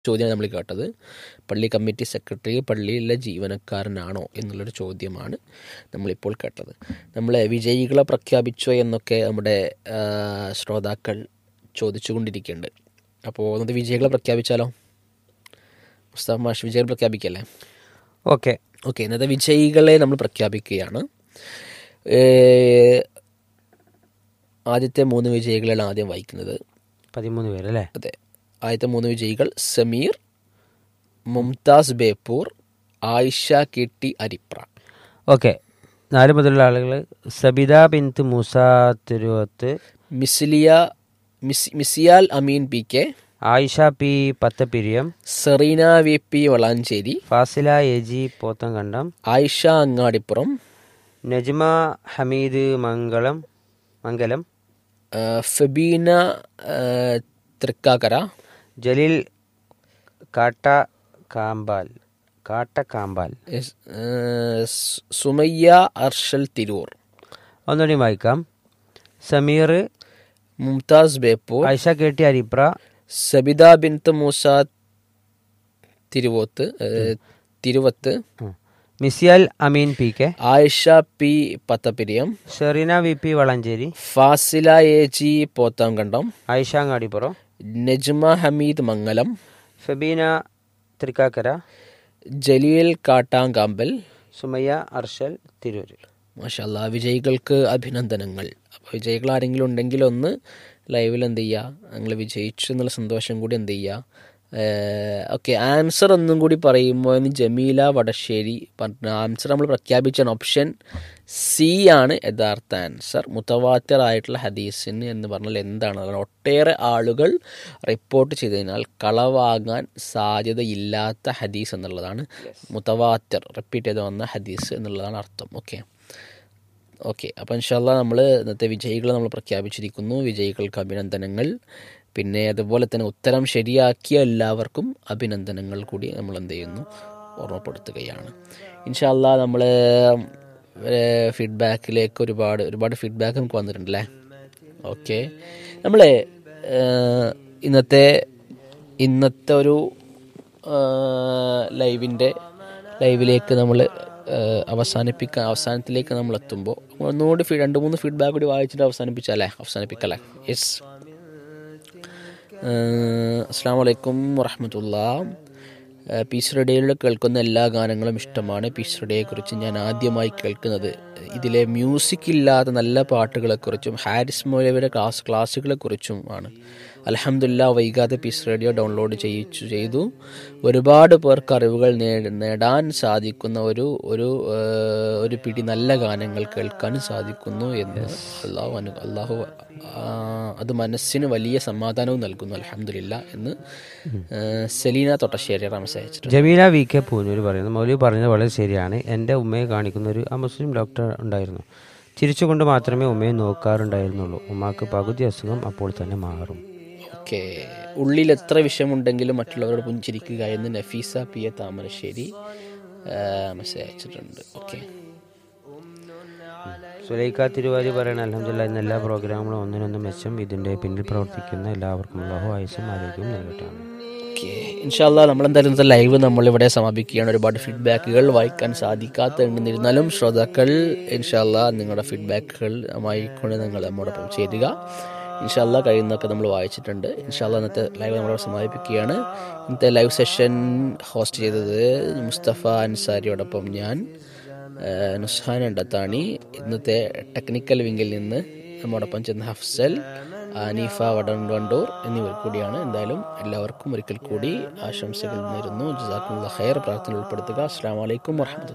ചോദ്യമാണ് നമ്മൾ കേട്ടത് പള്ളി കമ്മിറ്റി സെക്രട്ടറി പള്ളിയിലെ ജീവനക്കാരനാണോ എന്നുള്ളൊരു ചോദ്യമാണ് നമ്മളിപ്പോൾ കേട്ടത് നമ്മൾ വിജയികളെ പ്രഖ്യാപിച്ചോ എന്നൊക്കെ നമ്മുടെ ആ, ശ്രോതാക്കൾ ചോദിച്ചുകൊണ്ടിരിക്കുന്നുണ്ട് അപ്പോൾ നമുക്ക് വിജയികളെ പ്രഖ്യാപിച്ചാലോ മുസ്താഫ് മാഷ് വിജയികളെ പ്രഖ്യാപിക്കല്ലേ ഓക്കെ ഓക്കെ ഇന്നത്തെ വിജയികളെ നമ്മൾ പ്രഖ്യാപിക്കുകയാണ് ഏ, ആദ്യത്തെ മൂന്ന് വിജയികളാണ് ആദ്യം വായിക്കുന്നത് പതിമൂന്ന് പേര് അല്ലേ അതെ ആദ്യത്തെ മൂന്ന് വിജയികൾ Sameer Mumtaz Beypore Ayisha K T Aripra okay നാല് മുതലുള്ള ആളുകൾ സബിത ബിന്ത് മൂസ തിരുവത്ത് മിസ്ലിയ മിസ് Misiyal Ameen P K Ayisha P Pathappiriyam Sereena V P Valanchery Fasila A G Pothankandam Ayisha Angadippuram Najma Hameed Mangalam Mangalam ആ, ഫെബീന ആ, തൃക്കാക്കര ജലീൽ കാട്ട കാമ്പാൽ കാട്ട കാമ്പാൽ എസ്, ആ, സു- സുമയ്യ അർഷൽ തിരൂർ ഒന്നുകൂടി വായിക്കാം സമീർ മുംതാസ് ബേപ്പൂർ ആയിഷ കെ ടി അരിപ്ര സബിത ബിൻത്ത് മൂസ തിരുവോത്ത് ആ, തിരുവത്ത് ഉം. Misiyal Ameen P K Ayisha P Pathappiriyam Shereena V P Valanchery Fasila A G Pothankandam Ayisha Angadippuram Najma Hameed Mangalam Febina Thrikkakara Jaleel Kattankambal Sumayya Arshal Tirur മാഷല്ല വിജയികൾക്ക് അഭിനന്ദനങ്ങൾ അപ്പോൾ വിജയികൾ ആരെങ്കിലും ഉണ്ടെങ്കിൽ ഒന്ന് ലൈവിൽ എന്ത് ചെയ്യുക നിങ്ങൾ വിജയിച്ചു എന്നുള്ള സന്തോഷം കൂടി എന്ത് ചെയ്യുക ഓക്കെ ആൻസർ ഒന്നും കൂടി പറയുമ്പോൾ ഇന്ന് ജമീല വടശ്ശേരി പറഞ്ഞ ആൻസർ നമ്മൾ പ്രഖ്യാപിച്ചാണ് ഓപ്ഷൻ സി ആണ് യഥാർത്ഥ ആൻസർ മുത്തവാത്തർ ആയിട്ടുള്ള ഹദീസിന് എന്ന് പറഞ്ഞാൽ എന്താണ് അതാണ് ഒട്ടേറെ ആളുകൾ റിപ്പോർട്ട് ചെയ്തതിനാൽ കളവാകാൻ സാധ്യതയില്ലാത്ത ഹദീസ് എന്നുള്ളതാണ് മുത്തവാത്തർ റിപ്പീറ്റ് ചെയ്ത് വന്ന ഹദീസ് എന്നുള്ളതാണ് അർത്ഥം ഓക്കെ ഓക്കെ അപ്പോൾ ഇൻഷാല്ല നമ്മൾ ഇന്നത്തെ വിജയികളെ നമ്മൾ പ്രഖ്യാപിച്ചിരിക്കുന്നു വിജയികൾക്ക് അഭിനന്ദനങ്ങൾ പിന്നെ അതുപോലെ തന്നെ ഉത്തരം ശരിയാക്കിയ എല്ലാവർക്കും അഭിനന്ദനങ്ങൾ കൂടി നമ്മൾ എന്ത് ചെയ്യുന്നു ഓർമ്മപ്പെടുത്തുകയാണ് ഇൻഷാല്ല നമ്മൾ ഫീഡ്ബാക്കിലേക്ക് ഒരുപാട് ഒരുപാട് ഫീഡ്ബാക്ക് നമുക്ക് വന്നിട്ടുണ്ടല്ലേ ഓക്കെ നമ്മൾ ഇന്നത്തെ ഇന്നത്തെ ഒരു ലൈവിൻ്റെ ലൈവിലേക്ക് നമ്മൾ അവസാനിപ്പിക്കാൻ അവസാനത്തിലേക്ക് നമ്മൾ എത്തുമ്പോൾ ഒന്നുകൂടി ഫീ- രണ്ട് മൂന്ന് ഫീഡ്ബാക്ക് കൂടി വായിച്ചിട്ട് അവസാനിപ്പിച്ചാലേ അവസാനിപ്പിക്കല്ലേ യെസ് അസ്സാം വലൈക്കും വറഹമത്തുള്ള പീസ് റേഡിയോയിൽ കേൾക്കുന്ന എല്ലാ ഗാനങ്ങളും ഇഷ്ടമാണ് പീസ് റേഡിയോയെക്കുറിച്ച് ഞാൻ ആദ്യമായി കേൾക്കുന്നത് ഇതിലെ മ്യൂസിക് ഇല്ലാത്ത നല്ല പാട്ടുകളെക്കുറിച്ചും ഹാരിസ് മൗലവിയുടെ ക്ലാസ് ക്ലാസ്സുകളെക്കുറിച്ചും ആണ് അലഹമില്ല വൈകാതെ പീസ് റേഡിയോ ഡൗൺലോഡ് ചെയ്യിച്ചു ചെയ്തു ഒരുപാട് പേർക്ക് അറിവുകൾ നേ- നേടാൻ സാധിക്കുന്ന ഒരു ഒരു ആ, ഒരു പിടി നല്ല ഗാനങ്ങൾ കേൾക്കാൻ സാധിക്കുന്നു എന്ന് അള്ളാഹു അനു അള്ളാഹു ആ, അത് മനസ്സിന് വലിയ സമാധാനവും നൽകുന്നു അലഹമില്ല എന്ന് ആ, സെലീന തൊട്ടശ്ശേരി റാമസ് അയച്ചിട്ടുണ്ട് ജമീല വി കെ പൂനൂർ പറയുന്നു മൗലവി പറഞ്ഞത് വളരെ ശരിയാണ് എൻ്റെ ഉമ്മയെ കാണിക്കുന്ന ഒരു ആ മുസ്ലിം ഡോക്ടർ ഉണ്ടായിരുന്നു ചിരിച്ചുകൊണ്ട് മാത്രമേ ഉമ്മയെ നോക്കാറുണ്ടായിരുന്നുള്ളൂ ഉമ്മാക്ക് പകുതി അസുഖം അപ്പോൾ തന്നെ മാറും ഓക്കെ ഉള്ളിൽ എത്ര വിഷമുണ്ടെങ്കിലും മറ്റുള്ളവരോട് പുഞ്ചിരിക്കുക എന്ന് Nafeesa P A Thamarassery message അയച്ചിട്ടുണ്ട് ഓക്കെ സുലൈഖ തിരുവാരി പറയുന്ന അലഹമില്ല ഇന്ന് എല്ലാ പ്രോഗ്രാമുകളും ഒന്നിനൊന്ന് മെച്ചം ഇതിൻ്റെ പിന്നിൽ പ്രവർത്തിക്കുന്ന എല്ലാവർക്കും അള്ളാഹു ആയുസും ആരോഗ്യവും നൽകട്ടെ ഓക്കെ ഇൻഷാല്ല നമ്മളെന്തായാലും ഇന്നത്തെ ലൈവ് നമ്മളിവിടെ സമാപിക്കുകയാണ് ഒരുപാട് ഫീഡ്ബാക്കുകൾ വായിക്കാൻ സാധിക്കാത്ത എന്നിരുന്നാലും ശ്രോതാക്കൾ ഇൻഷാല്ല നിങ്ങളുടെ ഫീഡ്ബാക്കുകളുമായി കൊണ്ട് നിങ്ങൾ നമ്മോടൊപ്പം ചേരുക ഇൻഷാല്ല കഴിയുന്നതൊക്കെ നമ്മൾ വായിച്ചിട്ടുണ്ട് ഇൻഷാല്ല ഇന്നത്തെ ലൈവ് നമ്മളിവിടെ സമാപിക്കുകയാണ് ഇന്നത്തെ ലൈവ് സെഷൻ ഹോസ്റ്റ് ചെയ്തത് മുസ്തഫ അൻസാരിയോടൊപ്പം ഞാൻ ഏഹ്, നുസ്ഹാൻ എണ്ടത്താണി ഇന്നത്തെ ടെക്നിക്കൽ വിങ്ങിൽ നിന്ന് നമ്മോടൊപ്പം ചെന്ന ഹഫ്സൽ അനീഫ വടണ്ടൂർ എന്നിവർ കൂടിയാണ് എന്തായാലും എല്ലാവർക്കും ഒരിക്കൽ കൂടി ആശംസകൾ നേരുന്നു ജസാക്കുള്ള ഹയർ പ്രാർത്ഥന ഉൾപ്പെടുത്തുക അസ്സാം വലൈക്കും വർഹമത്തുള്ള